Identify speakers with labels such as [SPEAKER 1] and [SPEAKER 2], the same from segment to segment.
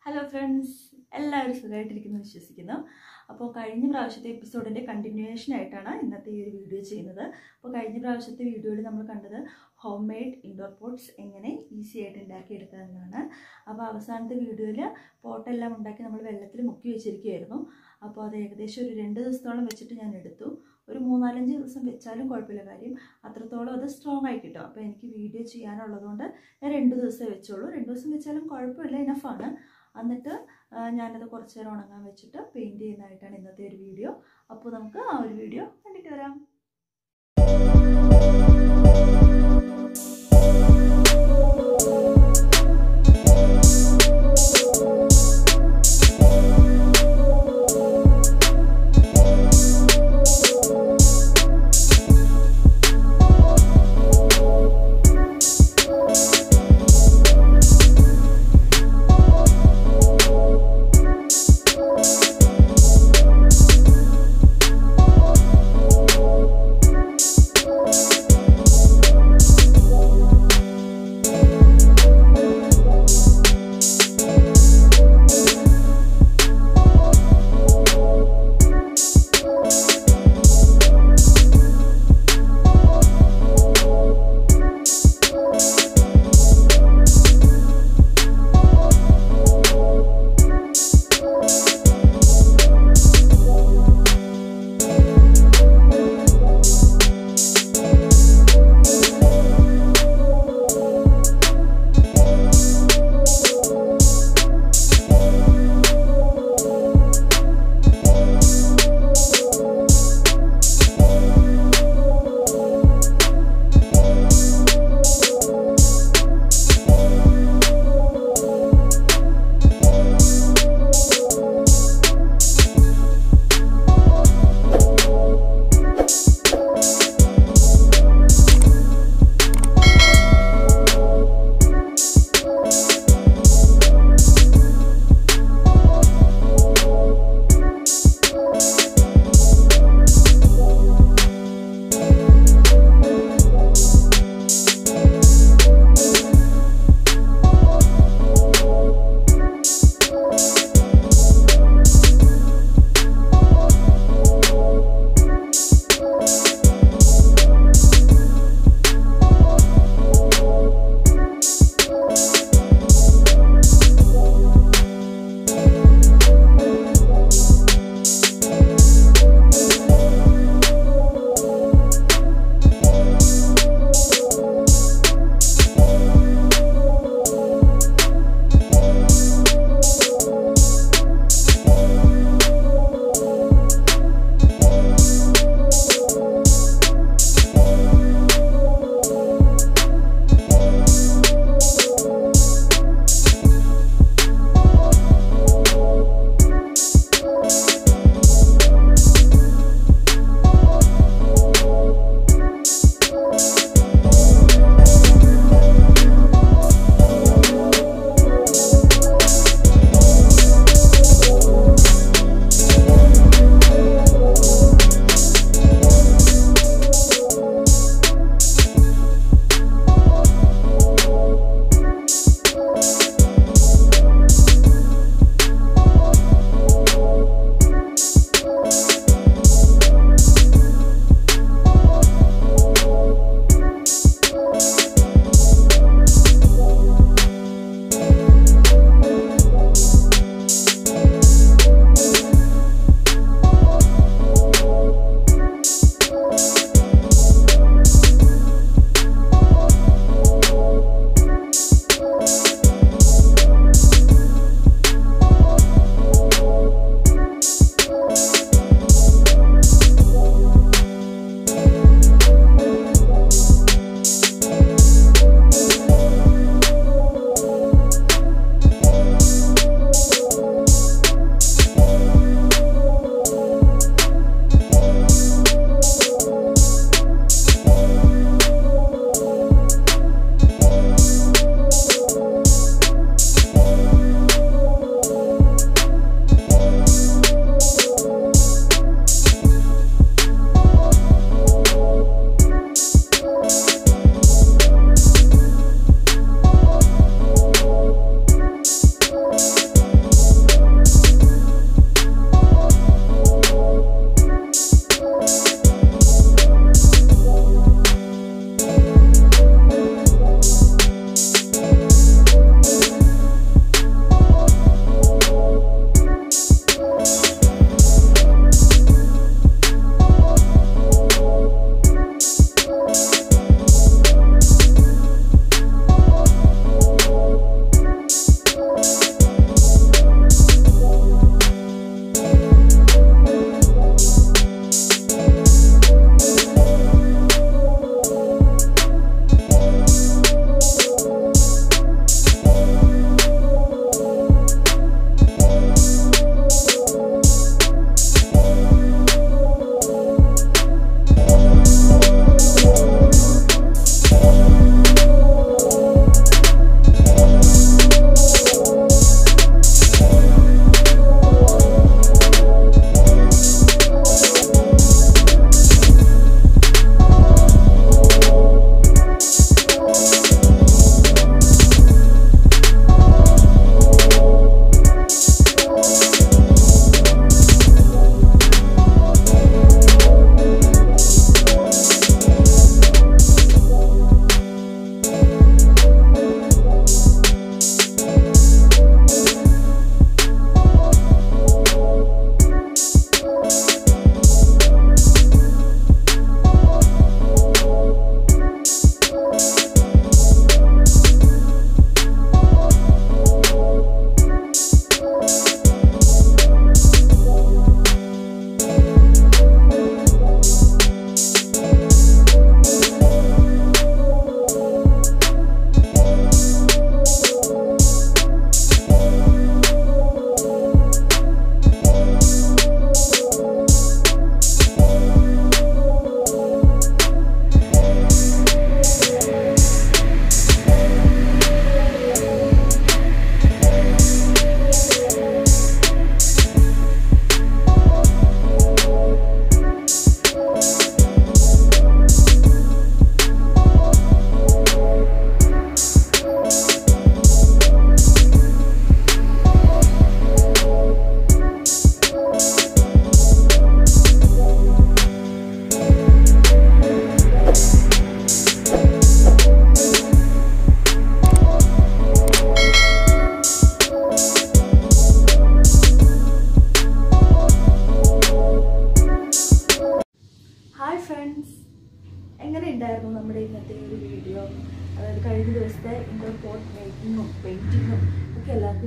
[SPEAKER 1] hello friends എല്ലാവരും സുഖമായിട്ടിരിക്കുന്നു വിശ്വസിക്കുന്നു അപ്പോൾ കഴിഞ്ഞ പ്രാവശ്യത്തെ എപ്പിസോഡിൻ്റെ കണ്ടിന്യൂവേഷൻ ആയിട്ടാണ് ഇന്നത്തെ ഈ ഒരു വീഡിയോ ചെയ്യുന്നത് അപ്പോൾ കഴിഞ്ഞ പ്രാവശ്യത്തെ വീഡിയോയിൽ നമ്മൾ കണ്ടത് ഹോം മെയ്ഡ് ഇൻഡോർ പോട്ട്സ് എങ്ങനെ ഈസി ആയിട്ട് ഉണ്ടാക്കിയെടുക്കാമെന്നാണ് അപ്പോൾ അവസാനത്തെ വീഡിയോയിൽ പോട്ടെല്ലാം ഉണ്ടാക്കി നമ്മൾ വെള്ളത്തിൽ മുക്കി വെച്ചിരിക്കുകയായിരുന്നു അപ്പോൾ അത് ഏകദേശം ഒരു രണ്ട് ദിവസത്തോളം വെച്ചിട്ട് ഞാൻ എടുത്തു ഒരു മൂന്നാലഞ്ച് ദിവസം വെച്ചാലും കുഴപ്പമില്ല കാര്യം അത്രത്തോളം അത് സ്ട്രോങ് ആയി കിട്ടും അപ്പോൾ എനിക്ക് വീഡിയോ ചെയ്യാനുള്ളതുകൊണ്ട് ഞാൻ രണ്ട് ദിവസമേ വെച്ചുള്ളൂ രണ്ട് ദിവസം വെച്ചാലും കുഴപ്പമില്ല ഇനഫാണ് എന്നിട്ട് ആ, ഞാനത് കുറച്ച് നേരം ഉണങ്ങാൻ വെച്ചിട്ട് പെയിൻറ് ചെയ്യുന്നതായിട്ടാണ് ഇന്നത്തെ ഒരു വീഡിയോ അപ്പോൾ നമുക്ക് ആ ഒരു വീഡിയോ കണ്ടിട്ട് വരാം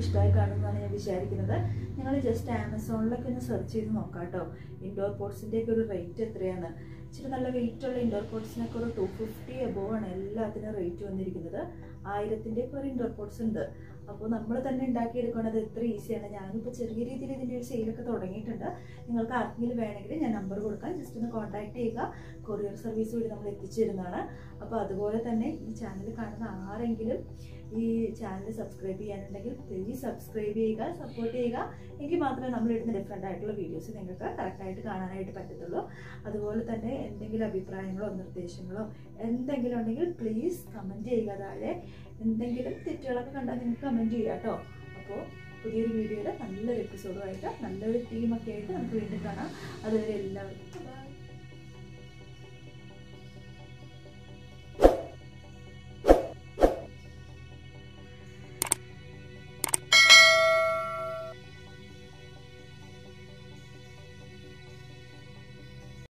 [SPEAKER 1] ഇഷ്ടമായി കാണുമെന്നാണ് ഞാൻ വിചാരിക്കുന്നത് നിങ്ങൾ ജസ്റ്റ് ആമസോണിലൊക്കെ ഒന്ന് സെർച്ച് ചെയ്ത് നോക്കാം കേട്ടോ ഇൻഡോർ പോട്ട്സിൻ്റെയൊക്കെ ഒരു റേറ്റ് എത്രയാണ് ഇച്ചിരി നല്ല വെയിറ്റ് ഉള്ള ഇൻഡോർ പോട്ട്സിനൊക്കെ ഒരു ടു ഫിഫ്റ്റി എബോവ് ആണ് എല്ലാത്തിനും റേറ്റ് വന്നിരിക്കുന്നത് ആയിരത്തിൻ്റെയൊക്കെ ഒരു ഇൻഡോർ പോട്ട്സ് ഉണ്ട് അപ്പോൾ നമ്മൾ തന്നെ ഉണ്ടാക്കിയെടുക്കുന്നത് എത്ര ഈസിയാണ് ഞാനിപ്പോൾ ചെറിയ രീതിയിൽ ഇതിൻ്റെ ഒരു സെയിലൊക്കെ തുടങ്ങിയിട്ടുണ്ട് നിങ്ങൾക്ക് ആർക്കെങ്കിലും വേണമെങ്കിൽ ഞാൻ നമ്പർ കൊടുക്കാം ജസ്റ്റ് ഒന്ന് കോൺടാക്ട് ചെയ്യുക കൊറിയർ സർവീസ് വഴി നമ്മൾ എത്തിച്ചു തരുന്നതാണ് അപ്പോൾ അതുപോലെ തന്നെ ഈ ചാനൽ കാണുന്ന ആരെങ്കിലും ഈ ചാനൽ സബ്സ്ക്രൈബ് ചെയ്യാനുണ്ടെങ്കിൽ പ്ലീസ് സബ്സ്ക്രൈബ് ചെയ്യുക സപ്പോർട്ട് ചെയ്യുക എങ്കിൽ മാത്രമേ നമ്മൾ ഇടുന്ന ഡിഫറെൻ്റ് ആയിട്ടുള്ള വീഡിയോസ് നിങ്ങൾക്ക് കറക്റ്റായിട്ട് കാണാനായിട്ട് പറ്റത്തുള്ളൂ അതുപോലെ തന്നെ എന്തെങ്കിലും അഭിപ്രായങ്ങളോ നിർദ്ദേശങ്ങളോ എന്തെങ്കിലും ഉണ്ടെങ്കിൽ പ്ലീസ് കമൻറ്റ് ചെയ്യുക താഴെ എന്തെങ്കിലും തെറ്റുകളൊക്കെ കണ്ടാൽ നിങ്ങൾക്ക് കമൻറ്റ് ചെയ്യുക കേട്ടോ അപ്പോൾ പുതിയൊരു വീഡിയോയിൽ നല്ലൊരു എപ്പിസോഡുമായിട്ട് നല്ലൊരു ടീമൊക്കെ ആയിട്ട് നമുക്ക് വീണ്ടും കാണാം അതുവരെ എല്ലാവർക്കും